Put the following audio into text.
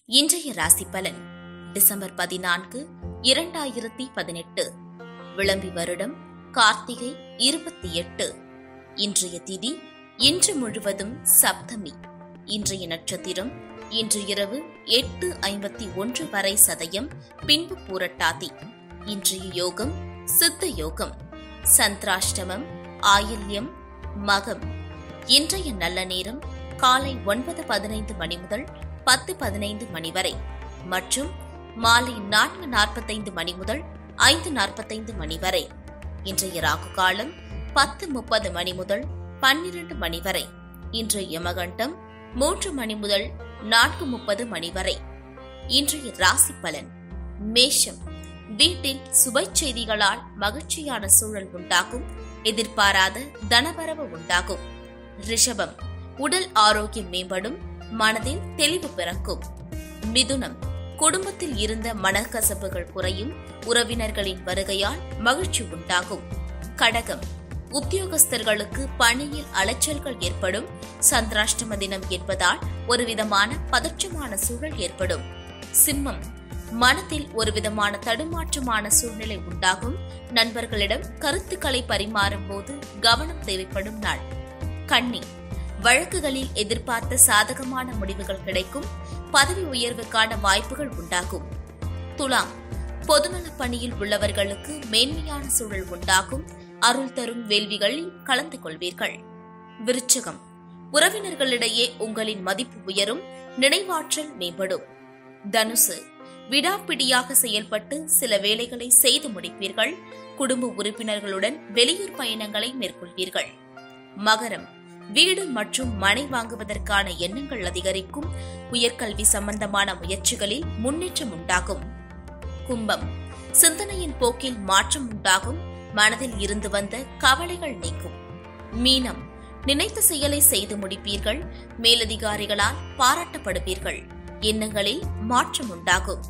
இன்றைய ராசி பலன் டிசம்பர் பதினான்கு இரண்டாயிரத்தி பதினெட்டு விளம்பி வருடம் கார்த்திகை இருபத்தி எட்டு இன்றைய திதி இன்று முழுவதும் சப்தமி இன்றைய நட்சத்திரம் இன்று இரவு எட்டு ஐம்பத்தி ஒன்று வரை சதயம் பின்பு பூரட்டாதி இன்றைய யோகம் சித்த யோகம் சந்திராஷ்டமம் ஆயில்யம் மகம் இன்றைய நல்ல நேரம் காலை ஒன்பது பதினைந்து மணி முதல் பத்து பதினைந்து மணி வரை மற்றும் மாலை நான்கு நாற்பத்தைந்து மணி முதல் ஐந்து நாற்பத்தைந்து மணி வரை இன்றைய ராகு காலம் பத்து முப்பது மணி முதல் பன்னிரண்டு மணி வரை இன்றைய யமகண்டம் மூன்று மணி முதல் நான்கு முப்பது மணி வரை இன்றைய ராசி பலன் மேஷம் வீட்டில் சுப செய்திகளால் மகிழ்ச்சியான சூழல் உண்டாகும் எதிர்பாராத தனவரவு உண்டாகும் ரிஷபம் உடல் ஆரோக்கியம் மேம்படும் மனதில் தெளிவு பிறக்கும் மிதுனம் குடும்பத்தில் இருந்த மனக்கசப்புகள் குறையும் உறவினர்களின் வருகையால் மகிழ்ச்சி உண்டாகும் கடகம் உத்தியோகஸ்தர்களுக்கு பணியில் அலைச்சல்கள் ஏற்படும் சந்திராஷ்டம தினம் என்பதால் ஒரு விதமான பதற்றமான சூழல் ஏற்படும் சிம்மம் மனத்தில் ஒரு விதமான தடுமாற்றமான சூழ்நிலை உண்டாகும் நண்பர்களிடம் கருத்துக்களை பரிமாறும் போது கவனம் தேவைப்படும் நாள் கன்னி வழக்குகளில் எதிர்பார்த்த சாதகமான முடிவுகள் கிடைக்கும் பதவி உயர்வுக்கான வாய்ப்புகள் உண்டாகும் துலாம் பொதுநலப் பணியில் உள்ளவர்களுக்கு மேன்மையான சூழல் உண்டாகும் அருள் தரும் வேள்விகளில் கலந்து கொள்வீர்கள் விருச்சகம் உறவினர்களிடையே உங்களின் மதிப்பு உயரும் நினைவாற்றல் மேம்படும் தனுசு விடாப்பிடியாக செயல்பட்டு சில வேலைகளை செய்து முடிப்பீர்கள் குடும்ப உறுப்பினர்களுடன் வெளியூர் பயணங்களை மேற்கொள்வீர்கள் மகரம் வீடு மற்றும் மனை வாங்குவதற்கான எண்ணங்கள் அதிகரிக்கும் உயர்கல்வி சம்பந்தமான முயற்சிகளில் முன்னேற்றம் உண்டாகும் கும்பம் சிந்தனையின் போக்கில் மாற்றம் உண்டாகும் மனதில் இருந்து வந்த கவலைகள் நீக்கும் மீனம் நினைத்த செயலை செய்து முடிப்பீர்கள் மேலதிகாரிகளால் பாராட்டப்படுவீர்கள் எண்ணங்களில் மாற்றம் உண்டாகும்